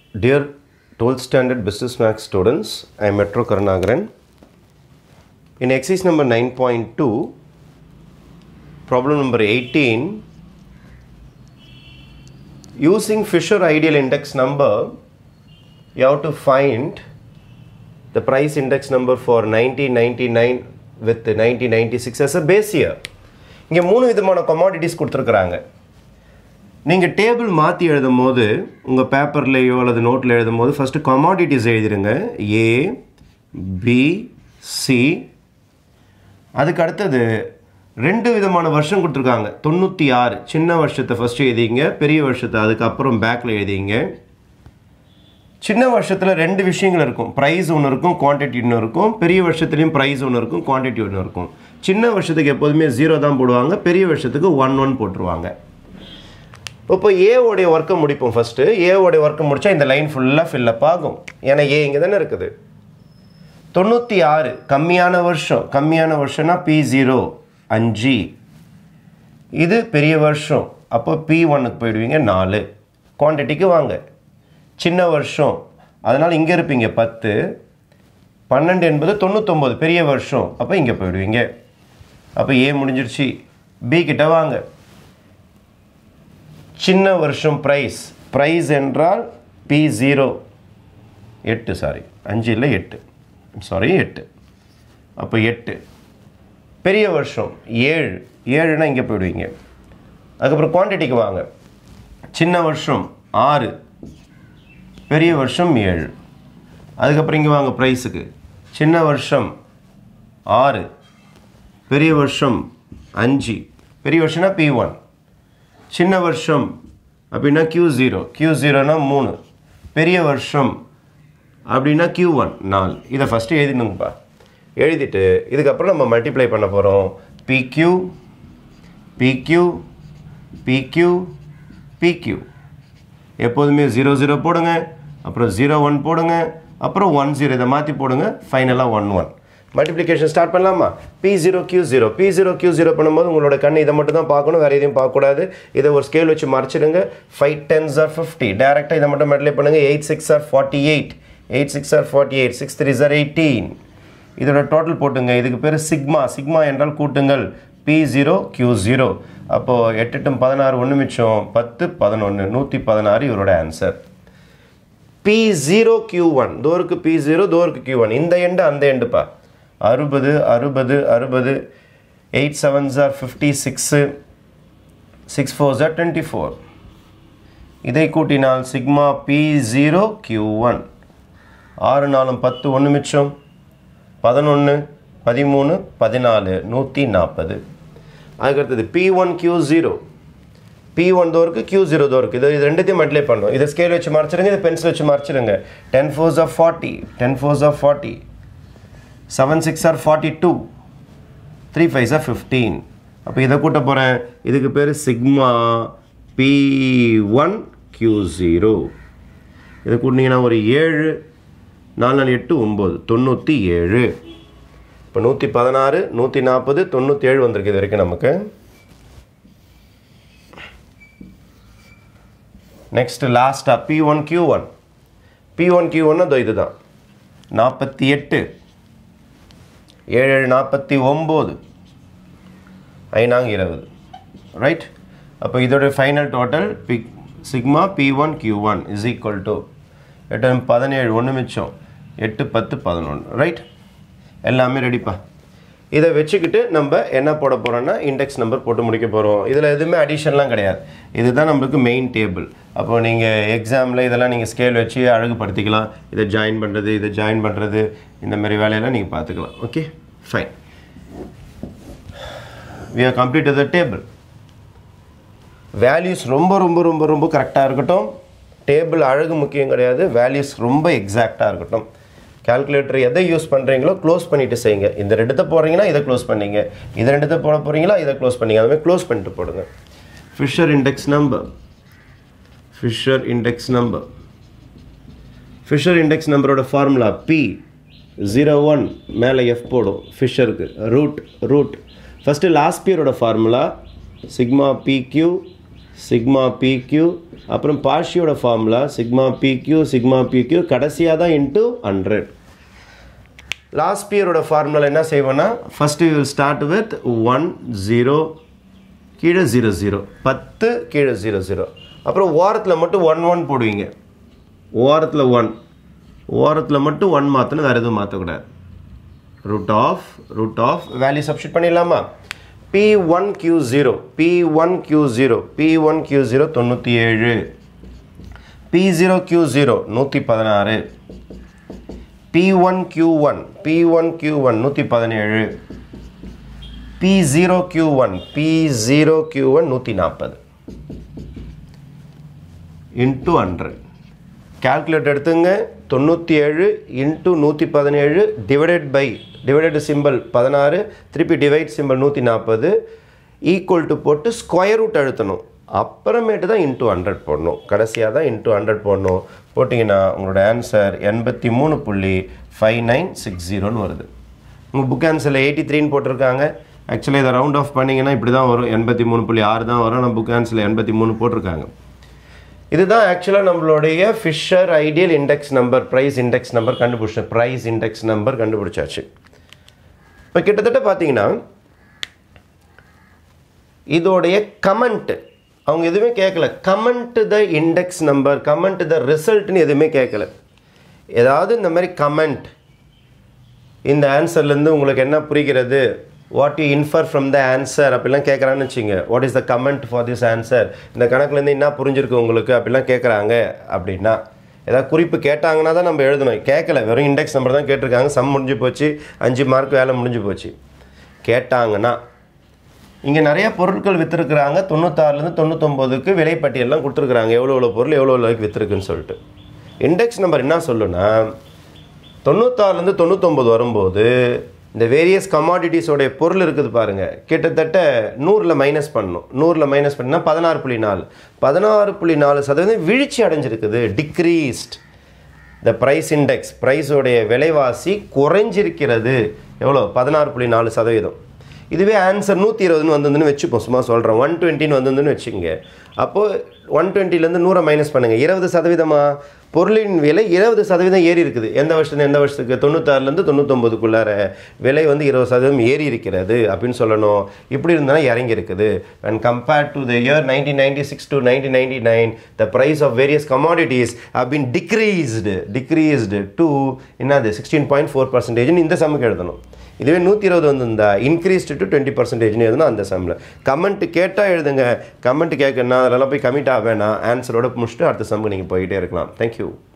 Dear 12th standard business max students, I am Metro Karnagaran. In exercise number 9.2, problem number 18, using Fisher ideal index number, you have to find the price index number for 1999 with 1996 as a base year. இங்கே மூணு விதமான commodities கொடுத்துருக்குறாங்க நீங்கள் table மாற்றி எழுதும் போது உங்கள் பேப்பர்லேயோ அல்லது நோட்டில் எழுதும் போது ஃபஸ்ட்டு கமாடிட்டிஸ் எழுதிடுங்க ஏ பி சி அதுக்கு அடுத்தது ரெண்டு விதமான வருஷம் கொடுத்துருக்காங்க தொண்ணூற்றி ஆறு சின்ன வருஷத்தை ஃபஸ்ட்டு எழுதிங்க பெரிய வருஷத்தை அதுக்கப்புறம் பேக்கில் எழுதிங்க சின்ன வருஷத்தில் ரெண்டு விஷயங்கள் இருக்கும் ப்ரைஸ் ஒன்று இருக்கும் குவான்டிட்டி ஒன்று இருக்கும் பெரிய வருஷத்துலேயும் ப்ரைஸ் ஒன்று இருக்கும் குவான்டிட்டி ஒன்று இருக்கும் சின்ன வருஷத்துக்கு எப்போதுமே ஜீரோ தான் போடுவாங்க பெரிய வருஷத்துக்கு ஒன் ஒன் போட்டுருவாங்க இப்போ ஏவோடைய ஒர்க்கை முடிப்போம் ஃபஸ்ட்டு ஏவோடைய ஒர்க்கை முடித்தா இந்த லைன் ஃபுல்லாக ஃபில்லப் ஆகும் ஏன்னா ஏ இங்கே தானே இருக்குது தொண்ணூற்றி ஆறு கம்மியான வருஷம் கம்மியான வருஷம்னா பி ஜீரோ அஞ்சு இது பெரிய வருஷம் அப்போ பி ஒன்னுக்கு போயிடுவீங்க நாலு குவான்டிட்டிக்கு வாங்க சின்ன வருஷம் அதனால் இங்கே இருப்பீங்க பத்து பன்னெண்டு என்பது தொண்ணூத்தொம்பது பெரிய வருஷம் அப்போ இங்கே போயிடுவீங்க அப்போ ஏ முடிஞ்சிருச்சு பி கிட்ட வாங்க சின்ன வருஷம் ப்ரைஸ் ப்ரைஸ் என்றால் பி ஜீரோ எட்டு சாரி அஞ்சு இல்லை எட்டு சாரி எட்டு அப்போ எட்டு பெரிய வருஷம் ஏழு ஏழுனா இங்கே போயிடுவீங்க அதுக்கப்புறம் குவான்டிட்டிக்கு வாங்க சின்ன வருஷம் ஆறு பெரிய வருஷம் ஏழு அதுக்கப்புறம் இங்கே வாங்க ப்ரைஸுக்கு சின்ன வருஷம் ஆறு பெரிய வருஷம் அஞ்சு பெரிய வருஷம்னா பி ஒன் சின்ன வருஷம் அப்படின்னா கியூ ஜீரோ கியூ ஜீரோனா மூணு பெரிய வருஷம் அப்படின்னா கியூ ஒன் நாலு இதை ஃபஸ்ட்டு எழுதினுங்கப்பா எழுதிட்டு இதுக்கப்புறம் நம்ம மல்டிப்ளை பண்ண போகிறோம் பிக்யூ பிக்யூ பிக்யூ பிக்யூ எப்போதுமே ஜீரோ ஜீரோ போடுங்க அப்புறம் ஜீரோ ஒன் போடுங்க அப்புறம் ஒன் ஜீரோ இதை மாற்றி போடுங்க ஃபைனலாக ஒன் ஒன் மல்டிப்ளிகேஷன் ஸ்டார்ட் பண்ணலாமா P zero Q zero P zero Q zero பண்ணும்போது உங்களோட கண் இதை மட்டும் தான் பார்க்கணும் வேறு எதையும் பார்க்கக்கூடாது இதை ஒரு ஸ்கேல் வச்சு மறைச்சிடுங்க ஃபைவ் டென்ஸ் ஆர் ஃபிஃப்டி டேரெக்டாக இதை மட்டும் மல்டிப்ளை பண்ணுங்கள் eight six R forty eight eight six R forty eight six three are eighteen இதோட டோட்டல் போட்டுங்க இதுக்கு பேர் சிக்மா சிக்மா என்றால் கூட்டுங்கள் பி ஜீரோ கியூ ஜீரோ அப்போது எட்டுட்டும் பதினாறு ஒன்று மிச்சம் பத்து பதினொன்று நூற்றி பதினாறு இவரோட answer P zero Q one தோருக்கு பி ஜீரோ தோருக்கு கியூ ஒன் இந்த எண்டு அந்த எண்டுப்பா அறுபது அறுபது அறுபது eight seven are fifty six six four are twenty four இதை கூட்டினால் sigma P zero Q one ஆறு நாலும் பத்து ஒன்று மிச்சம் பதினொன்று பதிமூணு பதினாலு நூற்றி நாற்பது அதுக்கடுத்தது P one Q zero P one தோருக்கு கியூ ஜீரோ தோருக்கு இது இது ரெண்டுத்தையும் மல்டிப்ளை பண்ணணும் இதை ஸ்கேல் வச்சு மறைச்சிருங்க இதை பென்சில் வச்சு மறைச்சிருங்க ten fours of forty ten fours of forty seven six R forty two three five are fifteen அப்போ இதை கூட்ட போகிறேன் இதுக்கு பேர் sigma P one Q zero இதை கூட்டினீங்கன்னா ஒரு ஏழு நாலு நாலு எட்டு ஒம்பது தொண்ணூற்றி ஏழு இப்போ நூற்றி பதினாறு நூற்றி நாற்பது தொண்ணூற்றி ஏழு வந்திருக்கு இது வரைக்கும் நமக்கு நெக்ஸ்ட் லாஸ்ட்டாக P one Q one P one Q one அதோ இதுதான் நாற்பத்தி எட்டு ஏழு ஏழு நாற்பத்தி ஒம்பது ஐநாங்க இருபது ரைட் அப்போ இதோட final total P sigma P one Q one is equal to எட்டு பதினேழு ஒன்று மிச்சம் எட்டு பத்து பதினொன்று ரைட் எல்லாமே ரெடிப்பா இதை வச்சுக்கிட்டு நம்ம என்ன போட போகிறோன்னா இண்டெக்ஸ் நம்பர் போட்டு முடிக்க போகிறோம் இதில் எதுவுமே அடிஷன்லாம் கிடையாது இதுதான் நம்மளுக்கு மெயின் டேபிள் அப்போது நீங்கள் எக்ஸாமில் இதெல்லாம் நீங்கள் ஸ்கேல் வச்சு அழகுபடுத்திக்கலாம் இதை ஜாயின் பண்ணுறது இதை ஜாயின் பண்ணுறது இந்த மாதிரி வேலையெல்லாம் நீங்கள் பார்த்துக்கலாம் okay fine we are complete the table values ரொம்ப ரொம்ப ரொம்ப ரொம்ப கரெக்டாக இருக்கட்டும் டேபிள் அழகு முக்கியம் கிடையாது வேல்யூஸ் ரொம்ப எக்ஸாக்டாக இருக்கட்டும் கால்குலேட்டர் எதை யூஸ் பண்ணுறீங்களோ க்ளோஸ் பண்ணிவிட்டு செய்யுங்க இந்த ரெண்டுத்தை போடுறீங்கன்னா இதை க்ளோஸ் பண்ணிங்க இதை ரெண்டுத்தை போட போகிறீங்களா இதை க்ளோஸ் பண்ணிங்க அதுமாதிரி க்ளோஸ் பண்ணிட்டு போடுங்க Fisher index number Fisher index number Fisher index நம்பரோட ஃபார்முலா பி ஜீரோ ஒன் மேலே எஃப் போடும் ஃபிஷருக்கு ரூட் ரூட் ஃபஸ்ட்டு லாஸ்ட் பியரோட formula sigma PQ sigma PQ அப்புறம் பார்ஷியோட formula sigma PQ sigma PQ கடைசியாக தான் இன்ட்டு ஹண்ட்ரட் லாஸ்ட் இயரோட ஃபார்முலா என்ன செய்வோன்னா first will start with one zero கீழே ஜீரோ ஜீரோ பத்து கீழே ஜீரோ ஜீரோ அப்புறம் ஓரத்தில் மட்டும் ஒன் ஒன் போடுவீங்க ஓரத்தில் ஒன் ஓரத்தில் மட்டும் ஒன் மாற்றணும் வேறு எதுவும் மாற்றக்கூடாது root of root of value substitute பண்ணிடலாமா P one Q zero P one Q zero P one Q zero தொண்ணூற்றி ஏழு பி ஜீரோ கியூ ஜீரோ நூற்றி பதினாறு P one Q one P one Q one நூற்றி பதினேழு P zero Q one P zero Q one நூற்றி நாற்பது into hundred calculate எடுத்துங்க தொண்ணூற்றி ஏழு இன்ட்டு நூற்றி பதினேழு டிவைடட் பை டிவைடட் சிம்பிள் பதினாறு திருப்பி டிவைட் சிம்பிள் நூற்றி நாற்பது ஈக்குவல் டு போட்டு ஸ்கொயர் ரூட் அழுத்தணும் அப்புறமேட்டு தான் இன்ட்டு ஹண்ட்ரட் போடணும் கடைசியாக தான் இன்ட்டு ஹண்ட்ரட் போடணும் போட்டிங்கன்னா உங்களோட ஆன்சர் எண்பத்தி மூணு புள்ளி ஃபைவ் நைன் சிக்ஸ் ஜீரோன்னு வருது உங்கள் புக் ஆன்சரில் எயிட்டி த்ரீன்னு போட்டிருக்காங்க ஆக்சுவலி இதை ரவுண்ட் ஆஃப் பண்ணிங்கன்னா இப்படி தான் வரும் எண்பத்தி மூணு புள்ளி ஆறு தான் வரும் நம்ம புக் ஆன்சரில் எண்பத்தி மூணு போட்டிருக்காங்க இதுதான் ஆக்சுவலாக நம்மளுடைய Fisher ideal index number price index number கண்டுபிடிச்சோம் ப்ரைஸ் இண்டெக்ஸ் நம்பர் கண்டுபிடிச்சாச்சு இப்போ கிட்டத்தட்ட பார்த்தீங்கன்னா இதோடைய கமெண்ட் அவங்க எதுவுமே கேட்கல comment the index number comment the ரிசல்ட்னு எதுவுமே கேட்கல ஏதாவது இந்த மாதிரி கமெண்ட் இந்த ஆன்சர்லேருந்து உங்களுக்கு என்ன புரிகிறது what you infer from the answer அப்படிலாம் கேட்குறான்னு வச்சுங்க what is the comment for this answer இந்த கணக்குலேருந்து என்ன புரிஞ்சிருக்கு உங்களுக்கு அப்படிலாம் கேட்குறாங்க அப்படின்னா ஏதாவது குறிப்பு கேட்டாங்கன்னா தான் நம்ம எழுதணும் கேட்கல வெறும் இண்டெக்ஸ் நம்பர் தான் கேட்டிருக்காங்க சம் முடிஞ்சு போச்சு அஞ்சு மார்க் வேலை முடிஞ்சு போச்சு கேட்டாங்கன்னா இங்கே நிறைய பொருட்கள் விற்றுருக்குறாங்க தொண்ணூத்தாறுலேருந்து தொண்ணூத்தொம்போதுக்கு விலைப்பட்டியெல்லாம் கொடுத்துருக்குறாங்க எவ்வளோ எவ்வளோ பொருள் எவ்வளோ எவ்வளோக்கு விற்றுருக்குன்னு சொல்லிட்டு இண்டெக்ஸ் நம்பர் என்ன சொல்லுன்னா தொண்ணூத்தாறுலேருந்து தொண்ணூத்தொம்பது வரும்போது இந்த வேரியஸ் கமாடிட்டிஸோடைய பொருள் இருக்குது பாருங்கள் கிட்டத்தட்ட நூறில் மைனஸ் பண்ணணும் நூறில் மைனஸ் பண்ணால் பதினாறு புள்ளி நாலு பதினாறு புள்ளி நாலு சதவீதம் வீழ்ச்சி அடைஞ்சிருக்குது டிக்ரீஸ்ட் த ப்ரைஸ் இண்டெக்ஸ் ப்ரைஸோடைய விலைவாசி குறைஞ்சிருக்கிறது எவ்வளோ பதினாறு புள்ளி நாலு சதவீதம் இதுவே ஆன்சர் நூற்றி இருபதுன்னு வந்ததுன்னு வச்சுப்போம் சும்மா சொல்கிறேன் ஒன் டுவெண்ட்டின்னு வந்ததுன்னு வச்சுக்கோங்க அப்போது ஒன் டுவெண்ட்டிலேருந்து நூறை மைனஸ் பண்ணுங்கள் இருபது சதவீதமா பொருளின் விலை இருபது சதவீதம் ஏறி இருக்குது எந்த வருஷத்துல எந்த வருஷத்துக்கு தொண்ணூத்தாறுலேருந்து தொண்ணூத்தொம்பதுக்குள்ளார விலை வந்து இருபது சதவீதம் ஏறி இருக்கிறது அப்படின்னு சொல்லணும் இப்படி இருந்தால் இறங்கி இருக்குது and compared to the year nineteen ninety six to nineteen ninety nine the price of various commodities have been decreased decreased to என்னது சிக்ஸ்டீன் பாயிண்ட் ஃபோர் பர்சன்டேஜ்னு இந்த சம்முக்கு எழுதணும் இதுவே நூற்றி இருபது வந்திருந்தா இன்க்ரீஸ்டு டு டுவெண்ட்டி பர்சன்டேஜ்னு எழுதணும் அந்த சம்மில் கமெண்ட் கேட்டால் எழுதுங்க கமெண்ட் கேட்கணும்னா அதெல்லாம் போய் கமிட் ஆக வேணாம் ஆன்சரோட முடிச்சுட்டு அடுத்த சம்முக்கு நீங்கள் போயிட்டே இருக்கலாம் தேங்க்யூ